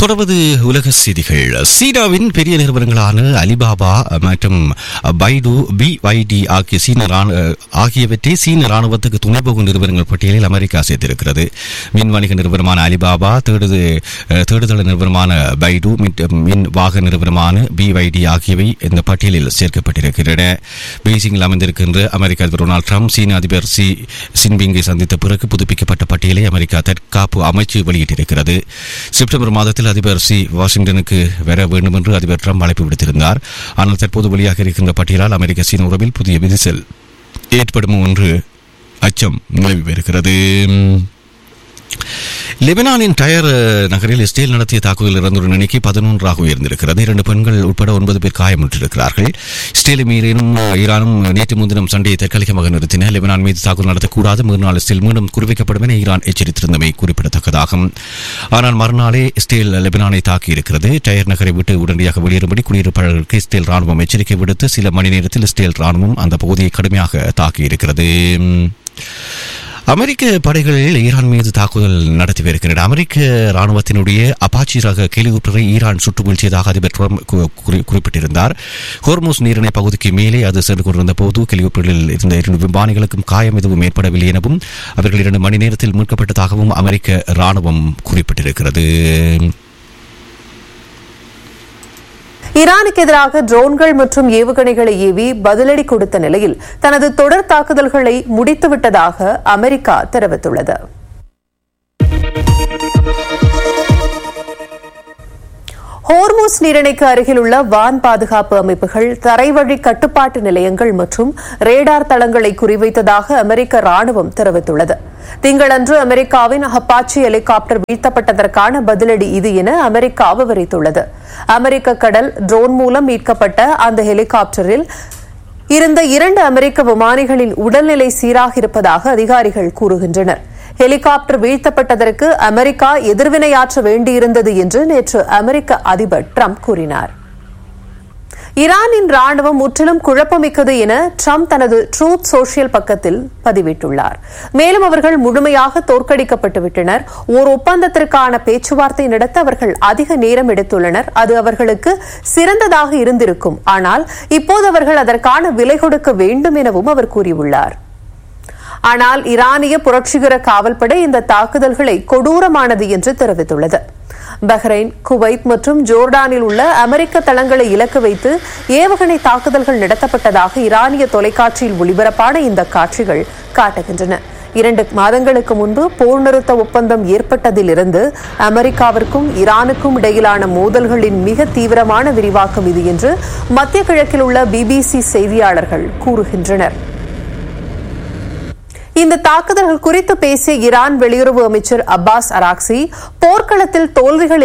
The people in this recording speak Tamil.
தொடர்வது உலக செய்திகள் சீனாவின் பெரிய நிறுவனங்களான அலிபாபா மற்றும் பைடு பிஒய்டி ஆகிய சீன ராணு- ஆகியவற்றை சீன ராணுவத்துக்கு துணை போகும் நிறுவனங்கள் பட்டியலில் அமெரிக்கா சேர்த்திருக்கிறது மின் வணிக நிறுவனமான அலிபாபா தேடுது தேடுதல் நிறுவனமான பைடு மின்- மின் வாக நிறுவனமான பிஒய்டி ஆகியவை இந்த பட்டியலில் சேர்க்கப்பட்டிருக்கின்றன பெய்ஜிங்கில் அமைந்திருக்கின்ற அமெரிக்க அதிபர் டொனால்ட் ட்ரம்ப் சீன அதிபர் சி சின்பிங்கை சந்தித்த பிறகு புதுப்பிக்கப்பட்ட பட்டியலை அமெரிக்கா தற்காப்பு அமைச்சு வெளியிட்டிருக்கிறது செப்டம்பர் மாதத்தில் அதிபர் சி வாஷிங்டனுக்கு வர வேண்டும் என்று அதிபர் ட்ரம்ப் அழைப்பு விடுத்திருந்தார் ஆனால் தற்போது வெளியாக இருக்கின்ற பட்டியலால் அமெரிக்க சீன உறவில் புதிய விரிசல் ஏற்படும் என்று அச்சம் நிலவி வருகிறது லெபனானின் டயர் அஹ், நகரில் இஸ்ரேல் நடத்திய தாக்குதலில் இறந்தோரின் எண்ணிக்கை பதினொன்றாக உயர்ந்திருக்கிறது இரண்டு பெண்கள் உட்பட ஒன்பது பேர் காயமுற்றிருக்கிறார்கள் இஸ்ரேலும் ஈரானும் ஈரானும் நேற்று முன்தினம் சண்டையை தற்காலிகமாக நிறுத்தின லெபனான் மீது தாக்குதல் நடத்தக்கூடாது மறுநாள் இஸ்ரேல் மீண்டும் குறிவைக்கப்படும் என ஈரான் எச்சரித்திருந்தமை குறிப்பிடத்தக்கதாகும் ஆனால் மறுநாளே இஸ்ரேல் லெபனானை தாக்கியிருக்கிறது டயர் நகரை விட்டு உடனடியாக வெளியேறும்படி குடியிருப்பாளர்களுக்கு இஸ்ரேல் ராணுவம் எச்சரிக்கை விடுத்து சில மணி நேரத்தில் இஸ்ரேல் ராணுவம் அந்த பகுதியை கடுமையாக தாக்கியிருக்கிறது அமெரிக்க படைகள் ஈரான் மீது தாக்குதல் நடத்தி வருகின்றன அமெரிக்க ராணுவத்தினுடைய அப்பாச்சி ரக கேலிகுப்பரை ஈரான் சுட்டு வீழ்த்தியதாக அதிபர் ட்ரம்ப் கு- குறி- குறிப்பிட்டிருந்தார் ஹோர்மூஸ் நீரிணை பகுதிக்கு மேலே அது சென்று கொண்டிருந்த போது கேலிகுப்பரில் இருந்த இரண்டு விமானிகளுக்கும் காயம் எதுவும் ஏற்படவில்லை எனவும் அவர்கள் இரண்டு மணி நேரத்தில் மீட்கப்பட்டதாகவும் அமெரிக்க ராணுவம் குறிப்பிட்டிருக்கிறது ஈரானுக்கு எதிராக ட்ரோன்கள் மற்றும் ஏவுகணைகளை ஏவி பதிலடி கொடுத்த நிலையில் தனது தொடர் தாக்குதல்களை முடித்துவிட்டதாக அமெரிக்கா தெரிவித்துள்ளது ஹோர்மூஸ் நீரிணைக்கு அருகில் உள்ள வான் பாதுகாப்பு அமைப்புகள் தரைவழி கட்டுப்பாட்டு நிலையங்கள் மற்றும் ரேடார் தளங்களை குறிவைத்ததாக அமெரிக்க ராணுவம் தெரிவித்துள்ளது திங்களன்று அமெரிக்காவின் ஹப்பாச்சி ஹெலிகாப்டர் வீழ்த்தப்பட்டதற்கான பதிலடி இது என அமெரிக்கா விவரித்துள்ளது அமெரிக்க கடல் ட்ரோன் மூலம் மீட்கப்பட்ட அந்த ஹெலிகாப்டரில் இருந்த இரண்டு அமெரிக்க விமானிகளின் உடல்நிலை சீராக இருப்பதாக அதிகாரிகள் கூறுகின்றனர் ஹெலிகாப்டர் வீழ்த்தப்பட்டதற்கு அமெரிக்கா எதிர்வினையாற்ற வேண்டியிருந்தது என்று நேற்று அமெரிக்க அதிபர் ட்ரம்ப் கூறினார் ஈரானின் ராணுவம் முற்றிலும் குழப்பமிக்கது என ட்ரம்ப் தனது ட்ரூத் சோஷியல் பக்கத்தில் பதிவிட்டுள்ளார் மேலும் அவர்கள் முழுமையாக தோற்கடிக்கப்பட்டு விட்டனர் ஓர் ஒப்பந்தத்திற்கான பேச்சுவார்த்தை நடத்த அவர்கள் அதிக நேரம் எடுத்துள்ளனர் அது அவர்களுக்கு சிறந்ததாக இருந்திருக்கும் ஆனால் இப்போது அவர்கள் அதற்கான விலை கொடுக்க வேண்டும் எனவும் அவர் கூறியுள்ளார் ஆனால் ஈரானிய புரட்சிகர காவல்படை இந்த தாக்குதல்களை கொடூரமானது என்று தெரிவித்துள்ளது பஹ்ரைன் குவைத் மற்றும் ஜோர்டானில் உள்ள அமெரிக்க தளங்களை இலக்கு வைத்து ஏவுகணை தாக்குதல்கள் நடத்தப்பட்டதாக ஈரானிய தொலைக்காட்சியில் ஒளிபரப்பான இந்த காட்சிகள் காட்டுகின்றன இரண்டு மாதங்களுக்கு முன்பு போர் நிறுத்த ஒப்பந்தம் ஏற்பட்டதிலிருந்து அமெரிக்காவிற்கும் ஈரானுக்கும் இடையிலான மோதல்களின் மிக தீவிரமான விரிவாக்கம் இது என்று மத்திய கிழக்கில் உள்ள பிபிசி செய்தியாளர்கள் கூறுகின்றனர் இந்த தாக்குதல்கள் குறித்து பேசிய ஈரான் வெளியுறவு அமைச்சர் அப்பாஸ் அராக்சி போர்க்களத்தில் தோல்விகள்